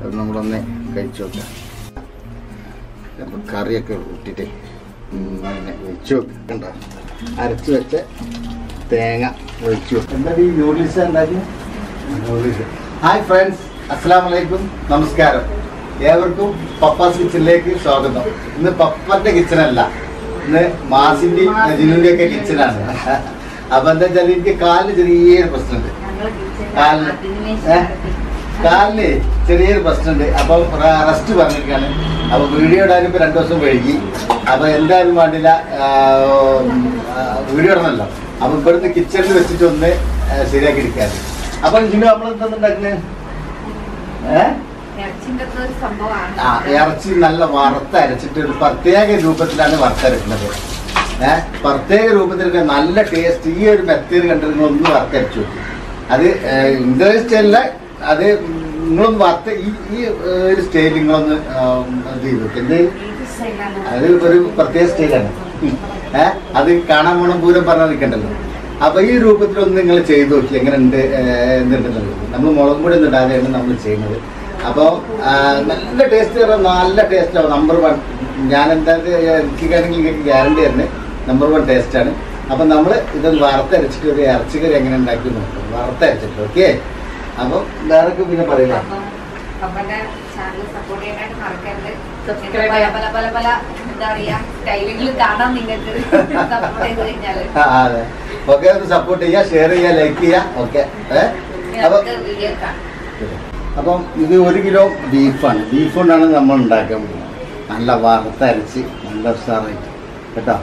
അത് നമ്മളൊന്ന് കഴിച്ചു നോക്കാം അപ്പം കറിയൊക്കെ ഇട്ടിട്ട് അങ്ങനെ വെച്ച് വെക്കണ്ട അരച്ച് വെച്ച തേങ്ങ ഒഴിച്ചു വെക്കും എന്താ ഈ നൂഡിൽസ് ഉണ്ടാക്കി നൂഡിൽസ് ഹായ് ഫ്രണ്ട്സ് അസ്സാം വലൈക്കും നമസ്കാരം ഏവർക്കും പപ്പാസ് കിച്ചണിലേക്ക് സ്വാഗതം ഇന്ന് പപ്പന്റെ കിച്ചണല്ല ഇന്ന് മാസിന്റെ ജിനുവിന്റെ ഒക്കെ കിച്ചണാണ് അപ്പൊ എന്താ വെച്ചാൽ എനിക്ക് കാലിന് ചെറിയൊരു പ്രശ്നമുണ്ട് കാലിന് ഏ? കാലിന് ചെറിയൊരു പ്രശ്നമുണ്ട് അപ്പൊ റെസ്റ്റ് പറഞ്ഞിരിക്കാണ് അപ്പൊ വീഡിയോ ഇടാൻ ഇപ്പൊ രണ്ടു ദിവസം വൈകി അപ്പൊ എന്തായാലും വേണ്ടില്ല ആ, ആ, വീഡിയോ ഇടണല്ലോ അപ്പൊ ഇവിടുന്ന് കിച്ചണിൽ വെച്ചിട്ട് ഒന്ന് ആ, ശരിയാക്കി എടുക്കാറ് അപ്പൊ ജിനു നമ്മളെന്താണ്ടാക്കുന്നത് ഏഹ് ഇറച്ചിന്റെ ഒരു സംഭവമാണ് ആ ഇറച്ചി നല്ല വറുത്ത് അരച്ചിട്ട് ഒരു പ്രത്യേക രൂപത്തിലാണ് വറുത്തരക്കുന്നത് ഏഹ് പ്രത്യേക രൂപത്തിൽ നല്ല ടേസ്റ്റ് ഈ ഒരു മെത്തേഡ് കണ്ടിട്ട് നിങ്ങൾ ഒന്ന് വറുത്തരച്ചു നോക്കി അത് ഇന്ത്യൻ സ്റ്റൈലില് അത് നിങ്ങളൊന്ന് വറുത്ത ഈ ഈ ഏഹ്, ഒരു സ്റ്റൈൽ നിങ്ങളൊന്ന് ആം, ഇത് ചെയ്തു എന്ത് അത് ഒരു പ്രത്യേക സ്റ്റൈലാണ് ഏഹ് അത് കാണാൻ പോണം പൂരം പറഞ്ഞാൽ നിൽക്കണ്ടല്ലോ അപ്പൊ ഈ രൂപത്തിലൊന്ന് നിങ്ങൾ ചെയ്തു നോക്കി എങ്ങനെ ഉണ്ട് എന്തുണ്ടെന്നുള്ളത് നമ്മൾ മുളകും പൊടി ഒന്നും ഇടാതെയാണ് നമ്മൾ ചെയ്യുന്നത് അപ്പോൾ നല്ല ടേസ്റ്റ് പറഞ്ഞാൽ നല്ല ടേസ്റ്റ് ആവും നമ്പർ വൺ ഞാൻ എന്തായാലും എനിക്കാണെങ്കിൽ നിങ്ങൾക്ക് ഗ്യാരണ്ടി തന്നെ നമ്പർ വൺ ടേസ്റ്റ് ആണ് അപ്പൊ നമ്മൾ ഇത് വറുത്തരച്ചിട്ട് ഒരു ഇറച്ചിക്കറി എങ്ങനെ ഉണ്ടാക്കി നോക്കും വറുത്തരച്ചിട്ട് ഓക്കെ അപ്പം വേറെ പിന്നെ പറയില്ല അപ്പം പപ്പന്റെ ചാനൽ സപ്പോർട്ട് ചെയ്യാനായിട്ട് മറക്കരുത് Subscribe പല ചെയ്യാം. പല പല പല എന്താ പറയാ സ്റ്റൈലുകൾ കാണാം നിങ്ങൾക്ക് സപ്പോർട്ട് ചെയ്ത് കഴിഞ്ഞാല് ആ, അതെ ഓക്കെ ഒന്ന് സപ്പോർട്ട് ചെയ്യുക ഷെയർ ചെയ്യുക ലൈക്ക് ചെയ്യുക ഓക്കെ ഏഹ് അപ്പൊ നിങ്ങൾക്ക് വീഡിയോ കാണാം അപ്പം ഇത് ഒരു കിലോ ബീഫാണ് ബീഫ് കൊണ്ടാണ് നമ്മൾ ഉണ്ടാക്കാൻ പോകുന്നത് നല്ല വറുത്തരച്ച് നല്ല ഉഷാറായിട്ട് കേട്ടോ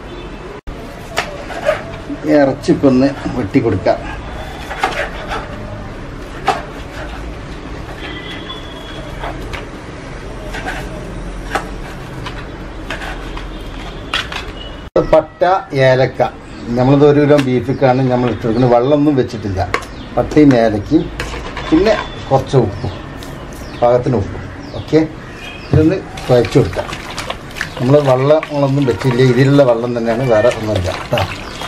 ഇറച്ചിക്കൊന്ന് വെട്ടി കൊടുക്കാം പട്ട ഏലക്ക നമ്മളിത് ഒരു കിലോ ബീഫിക്കാണ് നമ്മൾ ഇട്ടെടുക്കുന്നത് വെള്ളമൊന്നും വെച്ചിട്ടില്ല പട്ടയും ഏലക്കയും പിന്നെ കുറച്ച് ഉപ്പും പാകത്തിന് ഉപ്പും ഓക്കെ ഇതൊന്ന് കുഴച്ച് കൊടുക്കാം നമ്മൾ വെള്ളങ്ങളൊന്നും വെച്ചില്ല ഇതിലുള്ള വെള്ളം തന്നെയാണ് വേറെ ഒന്നുമില്ല കേട്ടോ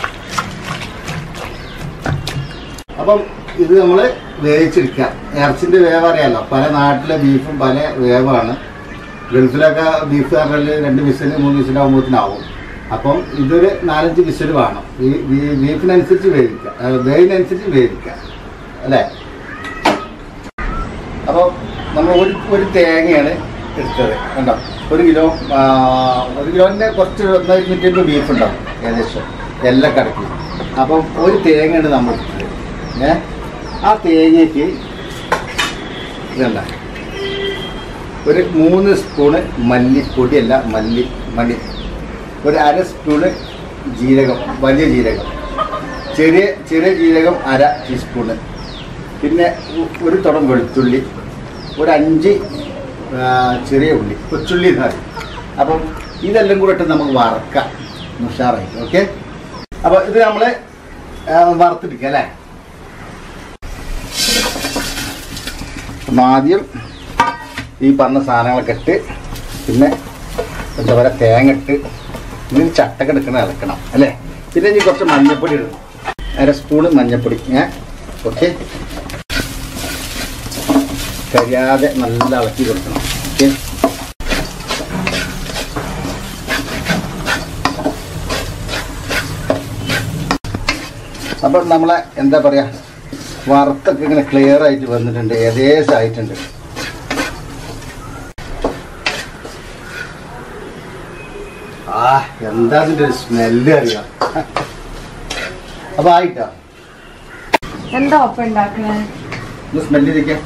അപ്പം ഇത് നമ്മൾ വേവിച്ചെടുക്കുക ഇറച്ചിൻ്റെ വേവ് അറിയാമല്ലോ പല നാട്ടിലെ ബീഫും പല വേവാണ് ഗൾഫിലൊക്കെ ബീഫ് പറഞ്ഞാൽ രണ്ട് വിസിൽ മൂന്ന് വിസിലാകുമ്പോഴത്തേനാവും അപ്പം ഇതൊരു നാലഞ്ച് വിസിൽ വേണം ഈ ബീ- ബീഫിനനുസരിച്ച് വേവിക്കുക ആ, വേവിനനുസരിച്ച് വേവിക്കുക അല്ലേ അപ്പോൾ നമ്മൾ ഒരു ഒരു തേങ്ങയാണ് എടുത്തത് കണ്ടോ ഒരു കിലോ ആ, ഒരു കിലോൻ്റെ കുറച്ച് ഒന്ന് ഇരുന്നൂറ്റി ബീഫ് ഉണ്ടാവും ഏകദേശം എല്ലാം കടക്കി അപ്പം ഒരു തേങ്ങയാണ് നമ്മൾ എടുത്തത് ഏ ആ തേങ്ങയ്ക്ക് ഇതണ്ട ഒരു മൂന്ന് സ്പൂണ് മല്ലിപ്പൊടിയല്ല മല്ലി മല്ലി ഒരു അര സ്പൂണ് ജീരകം വലിയ ജീരകം ചെറിയ ചെറിയ ജീരകം അര ടീസ്പൂണ് പിന്നെ ഉ- ഒരു തുടം വെളുത്തുള്ളി ഒരു അഞ്ച് ആ, ചെറിയ ഉള്ളി കൊച്ചുള്ളി എന്ന് പറയും അപ്പം ഇതെല്ലാം കൂടെ ഇട്ട് നമുക്ക് വറക്കാം ഉഷാറായി ഓക്കെ അപ്പോൾ ഇത് നമ്മൾ വറുത്തെടുക്കുക അല്ലേ അപ്പം ആദ്യം ഈ പറഞ്ഞ സാധനങ്ങളൊക്കെ ഇട്ട് പിന്നെ എന്താ പറയുക തേങ്ങ ഇട്ട് ഇതിന് ചട്ടക്ക് എടുക്കണം ഇളക്കണം അല്ലേ പിന്നെ ഇനി കുറച്ച് മഞ്ഞപ്പൊടി ഇടണം അര സ്പൂണ് മഞ്ഞപ്പൊടി ഏ ഓക്കെ കരിയാതെ നല്ല ഇളക്കി കൊടുക്കണം ഓക്കെ അപ്പം നമ്മളെ എന്താ പറയാ വറുത്തൊക്കെ ഇങ്ങനെ ക്ലിയർ ആയിട്ട് വന്നിട്ടുണ്ട് ഏകദേശം ആയിട്ടുണ്ട് ആ എന്താ അതിന്റെ ഒരു സ്മെല്ല് അറിയാം അപ്പൊ ആയിട്ടാ എന്താ ഒപ്പം ഉണ്ടാക്കണേ ഒന്ന് സ്മെല്ല് ഇരിക്കാം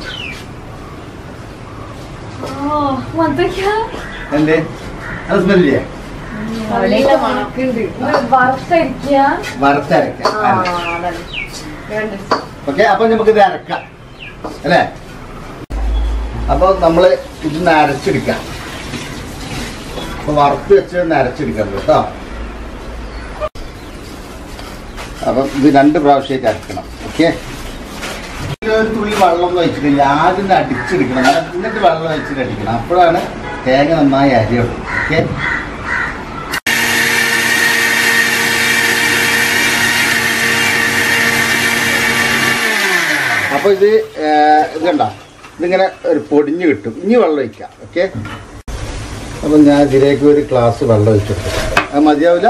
ഓ മന്തൊക്കെയാ എന്തേ അത് സ്മെല്ല് ചെയ്യാം നല്ല മണക്കുണ്ട് വറുത്തരിക്കുക വറുത്തരക്കാം ആ അതന്നെ വേണ്ട ഓക്കെ അപ്പൊ നമുക്ക് ഇത് അരക്കാം അല്ലേ അപ്പൊ നമ്മള് ഇതിന്ന് അരച്ചെടുക്കാം അപ്പൊ വറുത്ത് വെച്ച് ഒന്ന് അരച്ചെടുക്കാം കേട്ടോ അപ്പം ഇത് രണ്ട് പ്രാവശ്യമായിട്ട് അരക്കണം ഓക്കെ ഒരു തുള്ളി വെള്ളം ഒഴിച്ചിട്ടില്ല ആദ്യം ഇത് അടിച്ചെടുക്കണം എന്നിട്ട് വെള്ളം ഒഴിച്ചിട്ട് അടിക്കണം അപ്പോഴാണ് തേങ്ങ നന്നായി അരിയുള്ളൂ ഓക്കെ അപ്പോൾ ഇത് ഏർ, ഇത് കണ്ട ഇതിങ്ങനെ ഒരു പൊടിഞ്ഞ് കിട്ടും ഇനി വെള്ളം ഒഴിക്കാം ഓക്കെ അപ്പം ഞാൻ ഇതിലേക്ക് ഒരു ഗ്ലാസ് വെള്ളം ഒഴിച്ചിട്ട് അത് മതിയാവില്ല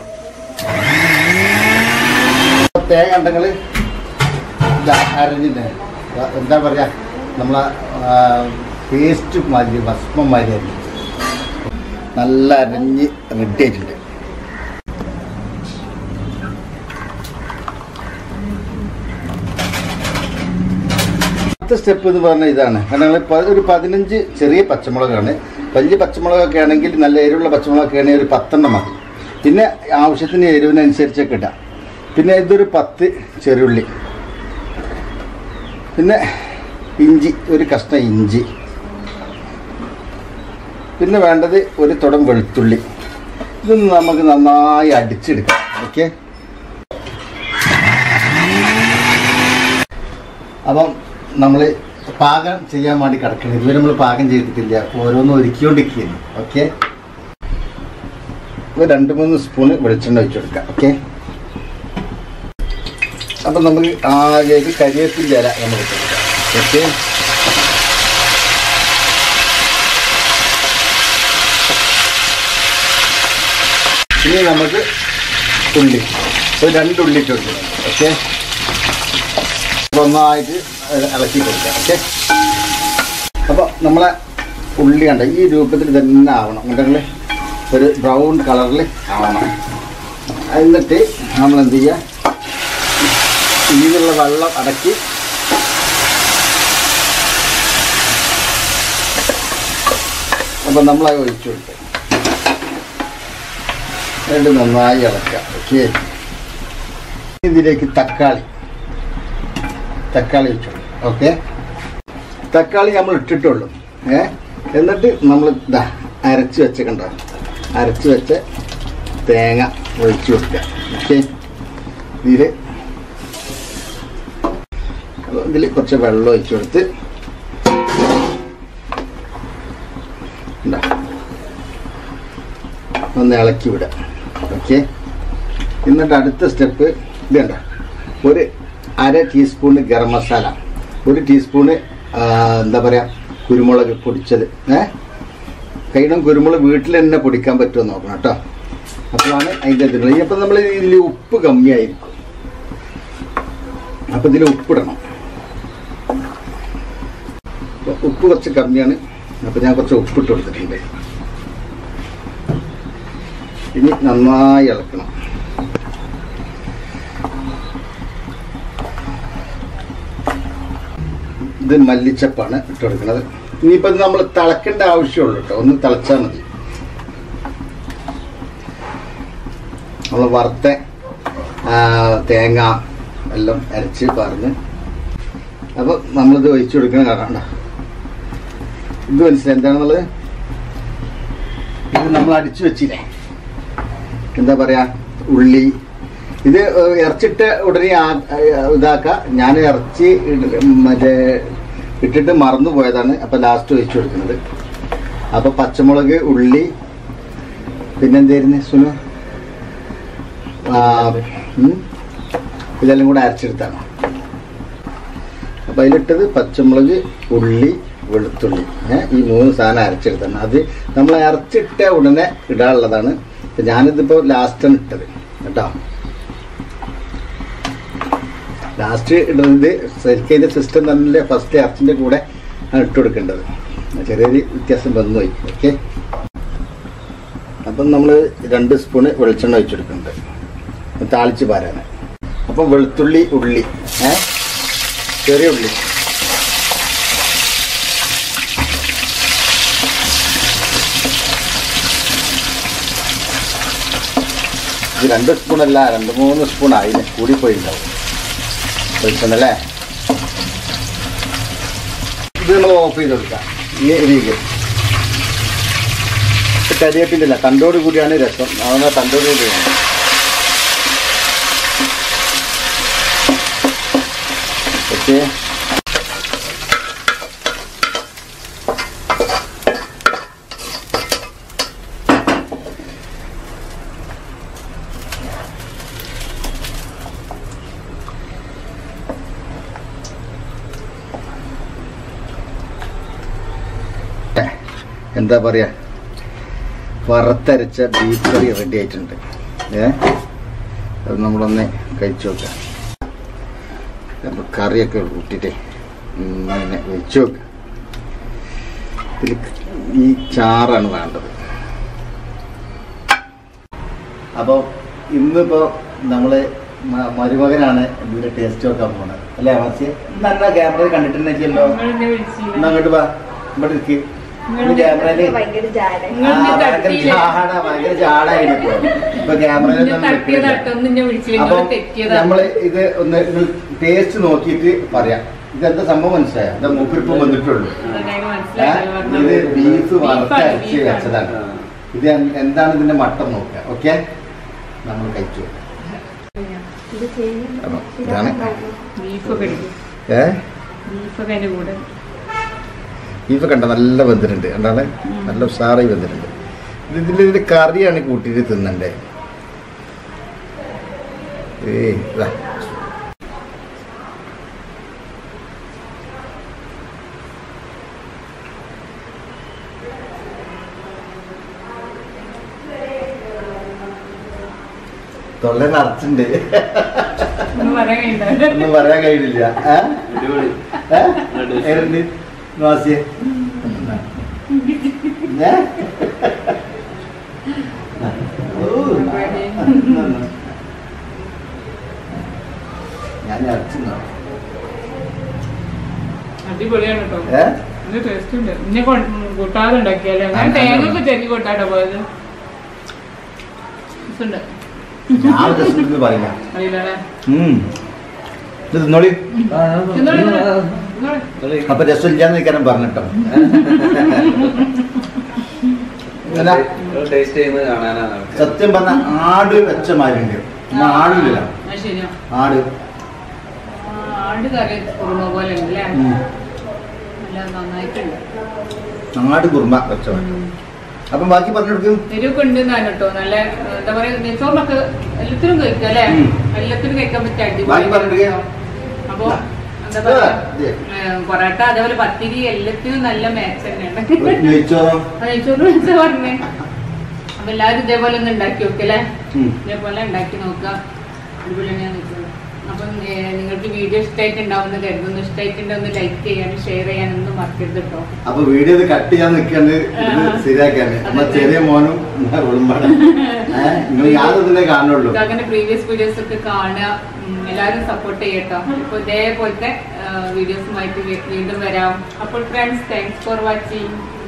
തേങ്ങ ഉണ്ടെങ്കിൽ അരഞ്ഞിട്ട് എന്താ പറയുക നമ്മളെ പേസ്റ്റ് മാതിരി ഭസ്മം മാതിരി അരിഞ്ഞു നല്ല അരഞ്ഞ് റെഡി ആയിട്ടുണ്ട് അടുത്ത സ്റ്റെപ്പ് എന്ന് പറഞ്ഞാൽ ഇതാണ് കാരണം ഞങ്ങൾ പ- ഒരു പതിനഞ്ച് ചെറിയ പച്ചമുളകാണ് വലിയ പച്ചമുളകൊക്കെ ആണെങ്കിൽ നല്ല എരിവുള്ള പച്ചമുളകൊക്കെ ആണെങ്കിൽ ഒരു പത്തെണ്ണം മതി പിന്നെ ആവശ്യത്തിന് എരിവിനനുസരിച്ചൊക്കെ ഇടാം പിന്നെ ഇതൊരു പത്ത് ചെറുള്ളി പിന്നെ ഇഞ്ചി ഒരു കഷ്ണം ഇഞ്ചി പിന്നെ വേണ്ടത് ഒരു തുടം വെളുത്തുള്ളി ഇതൊന്ന് നമുക്ക് നന്നായി അടിച്ചെടുക്കാം ഓക്കെ അപ്പം നമ്മൾ പാകം ചെയ്യാൻ വേണ്ടി കിടക്കണം ഇതുവരെ നമ്മൾ പാകം ചെയ്തിട്ടില്ല അപ്പോൾ ഓരോന്നും ഒരുക്കിക്കൊണ്ടിരിക്കുകയാണ് ഓക്കെ ഒരു രണ്ട് മൂന്ന് സ്പൂണ് വെളിച്ചെണ്ണ ഒഴിച്ചു കൊടുക്കാം ഓക്കെ അപ്പം നമുക്ക് ആകെ ഒരു കരിവേപ്പിൻ്റെ ഇല നമ്മൾ ഇട്ട് കൊടുക്കാം ഓക്കെ ഇനി നമുക്ക് ഉള്ളി ഒരു രണ്ട് ഉള്ളി ഇട്ട് കൊടുക്കണം ഓക്കെ നന്നായിട്ട് ഇളക്കി കൊടുക്കാം ഓക്കെ അപ്പോൾ നമ്മളെ ഉള്ളി കണ്ട ഈ രൂപത്തിൽ തന്നെ ആവണം കണ്ടെങ്കിൽ ഒരു ബ്രൗൺ കളറിൽ ആവണം എന്നിട്ട് നമ്മൾ എന്ത് ചെയ്യുക ഇതിലുള്ള വെള്ളം അടക്കി അപ്പം നമ്മളത് ഒഴിച്ചു കൊടുക്കുക രണ്ട് നന്നായി ഇളക്കാം ഓക്കെ ഇതിലേക്ക് തക്കാളി തക്കാളി വെച്ചോളൂ ഓക്കെ തക്കാളി നമ്മൾ ഇട്ടിട്ടുള്ളൂ ഏ എന്നിട്ട് നമ്മൾ ഇതാ അരച്ച് വെച്ച കണ്ടോ അരച്ച് വെച്ച തേങ്ങ ഒഴിച്ചു കൊടുക്കുക ഓക്കെ ഇതിൽ ഇതിൽ കുറച്ച് വെള്ളം ഒഴിച്ചു കൊടുത്ത് ഇതാ. ഒന്ന് ഇളക്കി വിടാം ഓക്കെ എന്നിട്ട് അടുത്ത സ്റ്റെപ്പ് ഇത് കണ്ട ഒരു അര ടീസ്പൂണ് ഗരം മസാല ഒരു ടീസ്പൂണ് ആ, എന്താ പറയുക കുരുമുളക് പൊടിച്ചത് ഏ കൈണം കുരുമുളക് വീട്ടിൽ തന്നെ പൊടിക്കാൻ പറ്റുമോ നോക്കണം കേട്ടോ അപ്പോഴാണ് അതിൻ്റെ ഇതിൽ ഇപ്പം നമ്മൾ ഇതിൽ ഉപ്പ് കമ്മിയായിരിക്കും അപ്പം ഇതിൽ ഉപ്പിടണം അപ്പൊ ഉപ്പ് കുറച്ച് കമ്മിയാണ് അപ്പം ഞാൻ കുറച്ച് ഉപ്പിട്ട് കൊടുത്തിട്ടുണ്ട് ഇനി നന്നായി ഇളക്കണം ഇത് മല്ലിച്ചപ്പാണ് ഇട്ട് കൊടുക്കുന്നത് ഇനിയിപ്പോൾ ഇത് നമ്മൾ തിളക്കേണ്ട ആവശ്യമുള്ളൂ കേട്ടോ ഒന്ന് തിളച്ചാൽ മതി നമ്മൾ വറുത്ത ആ, തേങ്ങ എല്ലാം അരച്ച് പറഞ്ഞ് അപ്പോൾ നമ്മളിത് ഒഴിച്ചു കൊടുക്കണം കാണണ്ട ഇത് മനസ്സിലായി എന്താണെന്നുള്ളത് ഇത് നമ്മൾ അടിച്ചു വെച്ചില്ലേ എന്താ പറയാ ഉള്ളി ഇത് ഏഹ്, ഇറച്ചിട്ട് ഉടനെ ആ- ഏഹ്, ഇതാക്ക ഞാൻ ഇറച്ചി ഇട- മറ്റേ ഇട്ടിട്ട് മറന്നു പോയതാണ് അപ്പൊ ലാസ്റ്റ് ഒഴിച്ചു കൊടുക്കുന്നത് അപ്പൊ പച്ചമുളക് ഉള്ളി പിന്നെന്തായിരുന്നു സുനു ആ, ഉം. ഇതെല്ലാം കൂടെ അരച്ചെടുത്താണ് അപ്പൊ അതിലിട്ടത് പച്ചമുളക് ഉള്ളി വെളുത്തുള്ളി ഏ, ഈ മൂന്ന് സാധനം അരച്ചെടുത്താണ് അത് നമ്മൾ അരച്ചിട്ട ഉടനെ ഇടാനുള്ളതാണ് ഇപ്പൊ ഞാനിതിപ്പോ ലാസ്റ്റാണ് ഇട്ടത് കേട്ടോ ലാസ്റ്റ് ഇടുന്നത് ശരിക്കും ഇതിന്റെ സിസ്റ്റം തന്നെ ഫസ്റ്റ് ഇറച്ചിന്റെ കൂടെ ആണ് ഇട്ട് കൊടുക്കേണ്ടത് ചെറിയൊരു വ്യത്യാസം വന്നു പോയി ഓക്കെ അപ്പം നമ്മൾ രണ്ട് സ്പൂണ് വെളിച്ചെണ്ണ ഒഴിച്ചെടുക്കുന്നുണ്ട് താളിച്ച് പാരാൻ അപ്പം വെളുത്തുള്ളി ഉള്ളി ഏ ചെറിയ ഉള്ളി ഇത് രണ്ട് സ്പൂണല്ല രണ്ട് മൂന്ന് സ്പൂൺ ആയിന് കൂടിപ്പോയിണ്ടാവും വെളിച്ചെണ്ണ അല്ലേ ഇത് നമ്മൾ ഓഫ് ചെയ്ത് കൊടുക്കാം ഈ രീതിയിൽ കരിയേപ്പിൻ്റെ അല്ല തണ്ടോട് കൂടിയാണ് രസം അതുകൊണ്ട് തണ്ടോട് കൂടിയാണ് ഓക്കെ എന്താ പറയാ വറുത്തരച്ച ബീഫ് കറി റെഡി ആയിട്ടുണ്ട് ഏ അത് നമ്മളൊന്ന് കഴിച്ചു നോക്കാം അപ്പൊ കറിയൊക്കെ കൂട്ടിട്ടേ ഇങ്ങനെ വെച്ചു നോക്കാം ഇതിൽ ഈ ചാറാണ് വേണ്ടത് അപ്പോൾ ഇന്നിപ്പോ നമ്മള് മ- മരുമകനാണ് ഇതിന്റെ ടേസ്റ്റ് നോക്കാൻ പോണത് അല്ലേ മറിച്ച് നല്ല ക്യാമറയിൽ കണ്ടിട്ടുണ്ടല്ലോ എന്നാ അങ്ങോട്ട് വാ ഇവിടെ ഇരിക്ക് ക്യാമറയില് ഭയങ്കര ജാല ആ, ഭയങ്കര ജാട ഭയങ്കര ജാടായിരുന്നു ഇപ്പൊ ഇപ്പൊ ക്യാമറയിൽ അപ്പൊ നമ്മള് ഇത് ഒന്ന് ടേസ്റ്റ് നോക്കിയിട്ട് പറയാം ഇതെന്താ സംഭവം മനസ്സിലായോ എന്താ മൂപ്പിരിപ്പം വന്നിട്ടുള്ളൂ ഏ? ഇത് ബീഫ് വറുത്തരച്ച് വെച്ചതാണ് ഇത് എൻ- എന്താണ് ഇതിന്റെ മട്ടം നോക്കുക ഓക്കെ നമ്മൾ കഴിച്ചു അപ്പൊ ഇതാണ് ബീഫൊക്കെ എടുക്കും ഏ ബീഫൊക്കെ അതിന്റെ കൂടെ ബീഫ് കണ്ട നല്ല വെന്തിട്ടുണ്ട് കണ്ടാണ് നല്ല ഉഷാറായി വെന്തിട്ടുണ്ട് ഇത് ഇതിൽ ഇതിന്റെ കറിയാണ് കൂട്ടിയിട്ട് തിന്നണ്ടേ ഏയ് ഇതാ തൊള്ള നിറച്ചുണ്ട് ഒന്നും പറയാൻ കഴിയണ്ട ഒന്നും പറയാൻ കഴിയില്ല ഏ? ഏ? എങ്ങനുണ്ട്? നോസിയെ? ഏ? ഓ, ഞാൻ ഇറച്ചിന്നോ അടിപൊളിയാണ് കേട്ടോ ഏ ഇത് ടേസ്റ്റ് ഉണ്ട് ഇന്നെ കൂട്ടാതെ ഉണ്ടാക്കിയാലേ ഞാൻ തേങ്ങയൊക്കെ ചെറിയ കൂട്ടാട്ടോ പോയത് രസമുണ്ട്. ഞാൻ ജസ്റ്റ് ഇത് പറയാം അറിയില്ലല്ലേ? ഉം. ഇത് തിന്നോളി തിന്നോളി, തിന്നോളി, തിന്നോളി. അപ്പൊ രസമില്ലാന്ന് നിൽക്കാനും പറഞ്ഞിട്ടോ അല്ല ടേസ്റ്റ് ചെയ്യുന്നത് കാണാനാണ് സത്യം പറഞ്ഞ ആട് വെച്ച മാരുണ്ട് ആടില്ല അത് ശരിയാ ആട് ആ, ആട് കറി കുറുമ പോലെ ഉണ്ട് അല്ലേ ഉം. നല്ല നന്നായിട്ടുണ്ട് ആട് കുറുമ വെച്ച മാതിരി. അപ്പം ബാക്കി പറഞ്ഞെടുക്കും എരിവൊക്കെ ഉണ്ട് എന്നാണ് കേട്ടോ നല്ല എന്താ പറയാ നെച്ചോറിനൊക്കെ എല്ലാത്തിനും കഴിക്കാം അല്ലേ ഉം. എല്ലാത്തിനും കഴിക്കാൻ പറ്റിയ ബാക്കി പറഞ്ഞിട്ട് അപ്പൊ എന്താ പറയാ ഇത്. ഏ, പൊറോട്ട അതേപോലെ പത്തിരി എല്ലാത്തിനും നല്ല മാച്ച് തന്നെയാണ് നെയ്ച്ചോറോ നെയ്ച്ചോറ് വെച്ച പറഞ്ഞേ അപ്പൊ എല്ലാവരും ഇതേപോലെ ഒന്ന് ഉണ്ടാക്കി നോക്കല്ലേ ഉം. ഇതേപോലെ ഉണ്ടാക്കി നോക്കുക അടിപൊളി തന്നെയാണ് നെയ്ച്ചോറ് അപ്പം ഏ, നിങ്ങൾക്ക് വീഡിയോ ഇഷ്ടമായിട്ടുണ്ടാവുന്ന കരുതുന്നു ഇഷ്ടമായിട്ടുണ്ടെന്ന് ലൈക്ക് ചെയ്യാനും ഷെയർ ചെയ്യാനൊന്നും മറക്കരുത് കേട്ടോ അപ്പൊ വീഡിയോ ഇത് കട്ട് ചെയ്യാൻ നിൽക്കാണ്ട് ഇത് ആ. ശരിയാക്കാണ് നമ്മളെ ചെറിയ മോനും ഉളുമ്പാണ് ഏഹ് നിങ്ങൾ യാതൊന്നിനെ കാണുള്ളൂ അങ്ങനെ പ്രീവിയസ് വീഡിയോസ് ഒക്കെ കാണുക ഉം, എല്ലാവരും സപ്പോർട്ട് ചെയ്യട്ടോ ഇപ്പൊ ഇതേപോലത്തെ വീഡിയോസുമായിട്ട് വീണ്ടും വരാം അപ്പോൾ ഫ്രണ്ട്സ് താങ്ക്സ് ഫോർ വാച്ചിങ്